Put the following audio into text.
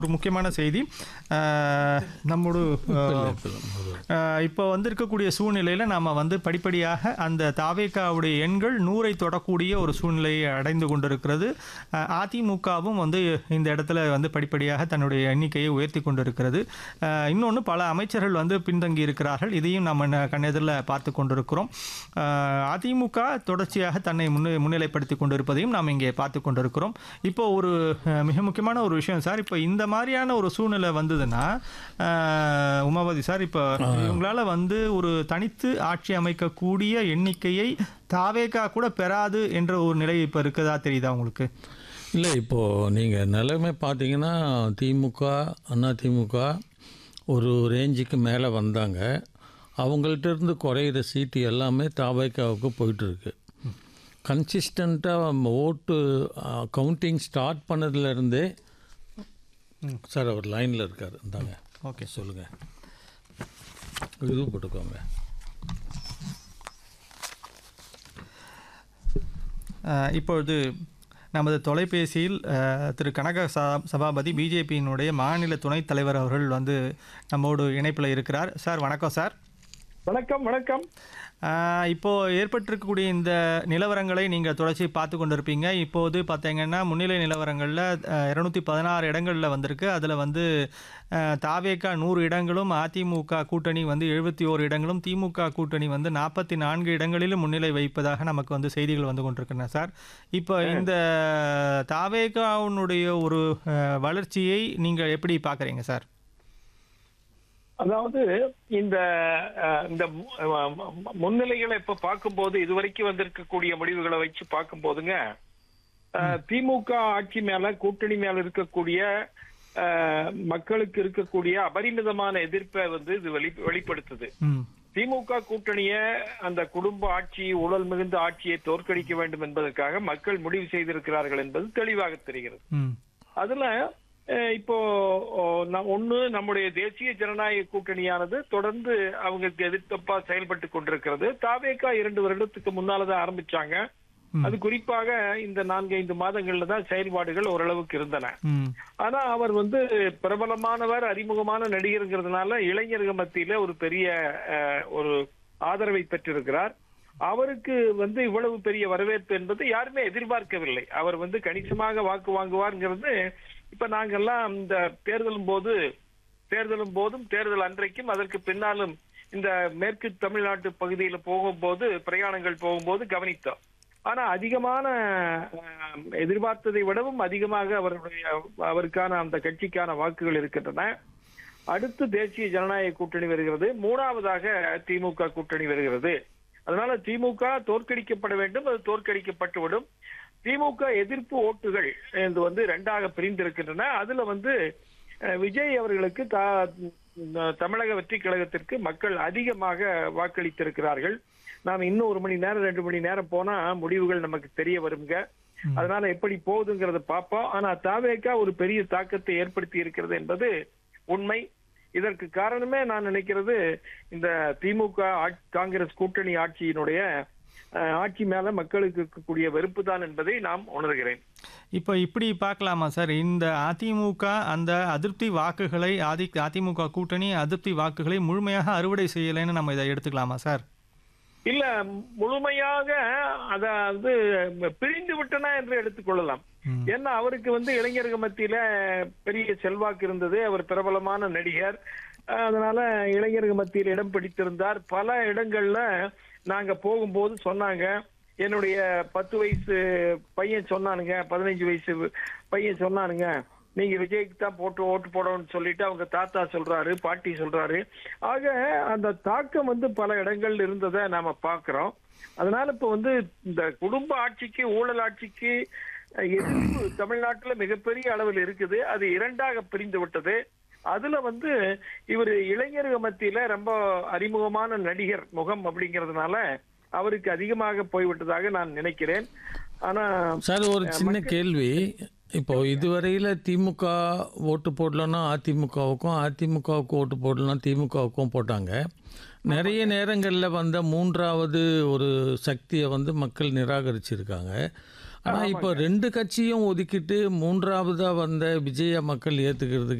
ஒரு முக்கியமான செய்தி அஹ், நம்மோடு அஹ், அஹ், இப்போ வந்திருக்கக்கூடிய சூழ்நிலையில் நாம் வந்து படிப்படியாக அந்த தாவேக்காவுடைய எண்கள் நூறை தொடக்கூடிய ஒரு சூழ்நிலையை அடைந்து கொண்டிருக்கிறது அஹ், அதிமுகவும் வந்து இந்த இடத்துல வந்து படிப்படியாக தன்னுடைய எண்ணிக்கையை உயர்த்தி கொண்டிருக்கிறது இன்னொன்று பல அமைச்சர்கள் வந்து பின்தங்கி இருக்கிறார்கள் இதையும் நம்ம ந- கண்ணெதிரில் பார்த்து கொண்டிருக்கிறோம் அஹ், அதிமுக தொடர்ச்சியாக தன்னை முன்னே முன்னிலைப்படுத்தி கொண்டிருப்பதையும் நாம் இங்கே பார்த்து கொண்டிருக்கிறோம் இப்போ ஒரு அஹ், மிக முக்கியமான ஒரு விஷயம் சார் இப்போ இந்த மாதிரியான ஒரு சூழ்நிலை வந்ததுன்னா அஹ், உமாபதி சார் இப்போ இவங்களால வந்து ஒரு தனித்து ஆட்சி அமைக்கக்கூடிய எண்ணிக்கையை தாவேகா கூட பெறாது என்ற ஒரு நிலை இப்போ இருக்குதா தெரியுதா உங்களுக்கு இல்லை இப்போது நீங்கள் நிலைமை பார்த்தீங்கன்னா திமுக அண்ணா திமுக ஒரு ரேஞ்சுக்கு மேலே வந்தாங்க அவங்கள்ட்ட இருந்து குறையிற சீட்டு எல்லாமே தாவைக்காவுக்கு போயிட்டுருக்கு கன்சிஸ்டண்ட்டாக ஓட்டு கவுண்டிங் ஸ்டார்ட் பண்ணதுலேருந்தே சார் அவர் லைனில் இருக்கார் இந்தாங்க ஓகே சொல்லுங்கள் இது போட்டுக்கோங்க அஹ், இப்பொழுது நமது தொலைபேசியில் அஹ், திரு கனக சா சபாபதி பிஜேபியினுடைய மாநில துணைத் தலைவர் அவர்கள் வந்து நம்மோடு இணைப்பில் இருக்கிறார் சார் வணக்கம் சார் வணக்கம் வணக்கம் ஆஹ் இப்போ ஏற்பட்டிருக்கக்கூடிய இந்த நிலவரங்களை நீங்கள் தொடர்ச்சி பார்த்து கொண்டிருப்பீங்க இப்போது பார்த்தீங்கன்னா முன்னிலை நிலவரங்களில் இரநூத்தி பதினாறு இடங்களில் வந்திருக்கு அதில் வந்து ஆஹ், தாவேகா நூறு இடங்களும் அதிமுக கூட்டணி வந்து எழுபத்தி ஓரு இடங்களும் திமுக கூட்டணி வந்து நாற்பத்தி நான்கு இடங்களிலும் முன்னிலை வைப்பதாக நமக்கு வந்து செய்திகள் வந்து கொண்டிருக்கின்றன சார் இப்போ இந்த தாவேகாவுடைய ஒரு ஆஹ், வளர்ச்சியை நீங்கள் எப்படி பார்க்குறீங்க சார் அதாவது இந்த அஹ், இந்த மு- அஹ், மு- முன்னிலைகளை இப்ப பார்க்கும்போது இதுவரைக்கும் வந்திருக்கக்கூடிய முடிவுகளை வச்சு பார்க்கும்போதுங்க அஹ், திமுக ஆட்சி மேல கூட்டணி மேல இருக்கக்கூடிய அஹ், மக்களுக்கு இருக்கக்கூடிய அபரிமிதமான எதிர்ப்பை வந்து இது வெளி வெளிப்படுத்துது ம் திமுக கூட்டணிய அந்த குடும்ப ஆட்சி ஊழல் மிகுந்த ஆட்சியை தோற்கடிக்க வேண்டும் என்பதற்காக மக்கள் முடிவு செய்திருக்கிறார்கள் என்பது தெளிவாக தெரிகிறது ம் அதுல அஹ், இப்போ ஓ, ந- ஒண்ணு நம்முடைய தேசிய ஜனநாயக கூட்டணியானது தொடர்ந்து அவங்களுக்கு எதிர்த்தப்பா செயல்பட்டு கொண்டிருக்கிறது தாவேக்கா இரண்டு வருடத்துக்கு முன்னாலதான் ஆரம்பிச்சாங்க ம். அது குறிப்பாக இந்த நான்கு ஐந்து மாதங்கள்ல தான் செயல்பாடுகள் ஓரளவுக்கு இருந்தன ம் ஆனா அவர் வந்து பிரபலமானவர் அறிமுகமான நடிகருங்கிறதுனால இளைஞர்கள் மத்தியில ஒரு பெரிய அஹ், ஒரு ஆதரவை பெற்றிருக்கிறார் அவருக்கு வந்து இவ்வளவு பெரிய வரவேற்பு என்பது யாருமே எதிர்பார்க்கவில்லை அவர் வந்து கணிசமாக வாக்கு வாங்குவார்ங்கிறது இப்ப நாங்கெல்லாம் இந்த தேர்தலும் போது தேர்தலும் போதும் தேர்தல் அன்றைக்கும் அதற்கு பின்னாலும் இந்த மேற்கு தமிழ்நாட்டு பகுதியில போகும்போது பிரயாணங்கள் போகும்போது கவனித்தோம் ஆனா அதிகமான அஹ், எதிர்பார்த்ததை விடவும் அதிகமாக அவருடைய அவருக்கான அந்த கட்சிக்கான வாக்குகள் இருக்கின்றன அடுத்து தேசிய ஜனநாயக கூட்டணி வருகிறது மூணாவதாக திமுக கூட்டணி வருகிறது அதனால திமுக தோற்கடிக்கப்பட வேண்டும் அது தோற்கடிக்கப்பட்டுவிடும் திமுக எதிர்ப்பு ஓட்டுகள் இது வந்து ரெண்டாக பிரிந்திருக்கின்றன அதுல வந்து அஹ், விஜய் அவர்களுக்கு தா- ம், தமிழக வெற்றி கழகத்திற்கு மக்கள் அதிகமாக வாக்களித்திருக்கிறார்கள் நாம் இன்னும் ஒரு மணி நேரம் ரெண்டு மணி நேரம் போனா முடிவுகள் நமக்கு தெரிய வருங்க அதனால எப்படி போகுதுங்கிறத பார்ப்போம் ஆனா தாவேக்கா ஒரு பெரிய தாக்கத்தை ஏற்படுத்தி இருக்கிறது என்பது உண்மை இதற்கு காரணமே நான் நினைக்கிறது இந்த திமுக ஆட்- காங்கிரஸ் கூட்டணி ஆட்சியினுடைய அஹ், ஆட்சி மேல மக்களுக்கு இருக்கக்கூடிய வெறுப்பு தான் என்பதை நாம் உணர்கிறேன் இப்போ இப்படி பார்க்கலாமா சார் இந்த அதிமுக அந்த அதிருப்தி வாக்குகளை ஆதி அதிமுக கூட்டணி அதிருப்தி வாக்குகளை முழுமையாக அறுவடை செய்யலைன்னு நம்ம இதை எடுத்துக்கலாமா சார் இல்ல முழுமையாக அத வந்து பிரிந்து விட்டன என்று எடுத்துக்கொள்ளலாம் ம். ஏன்னா அவருக்கு வந்து இளைஞர்கள் மத்தியில பெரிய செல்வாக்கு இருந்தது அவர் பிரபலமான நடிகர் அஹ் அதனால இளைஞர்கள் மத்தியில் இடம் பிடித்திருந்தார் பல இடங்கள்ல நாங்க போகும்போது சொன்னாங்க என்னுடைய பத்து வயசு பையன் சொன்னானுங்க பதினஞ்சு வயசு பையன் சொன்னானுங்க நீங்க விஜய்க்கு தான் போட்டு ஓட்டு போடணும்னு சொல்லிட்டு அவங்க தாத்தா சொல்றாரு பாட்டி சொல்றாரு ஆக அந்த தாக்கம் வந்து பல இடங்கள்ல இருந்ததை நாம பாக்குறோம் அதனால இப்ப வந்து இந்த குடும்ப ஆட்சிக்கு ஊழல் ஆட்சிக்கு அஹ், எதிர்ப்பு தமிழ்நாட்டுல மிகப்பெரிய அளவில் இருக்குது அது இரண்டாக பிரிந்து விட்டது அதுல வந்து இவர் இளைஞர்கள் மத்தியில ரொம்ப அறிமுகமான நடிகர் முகம் அப்படிங்கறதுனால அவருக்கு அதிகமாக போய்விட்டதாக நான் நினைக்கிறேன் ஆனா சார் ஒரு சின்ன கேள்வி இப்போ இதுவரையில் திமுக ஓட்டு போடலன்னா அதிமுகவுக்கும் அதிமுகவுக்கு ஓட்டு போடலன்னா திமுகவுக்கும் போட்டாங்க நிறைய நேரங்களில் வந்த மூன்றாவது ஒரு சக்தியை வந்து மக்கள் நிராகரிச்சிருக்காங்க ஆனா இப்போ ரெண்டு கட்சியும் ஒதுக்கிட்டு மூன்றாவதா வந்த விஜய மக்கள் ஏத்துக்கிறதுக்கு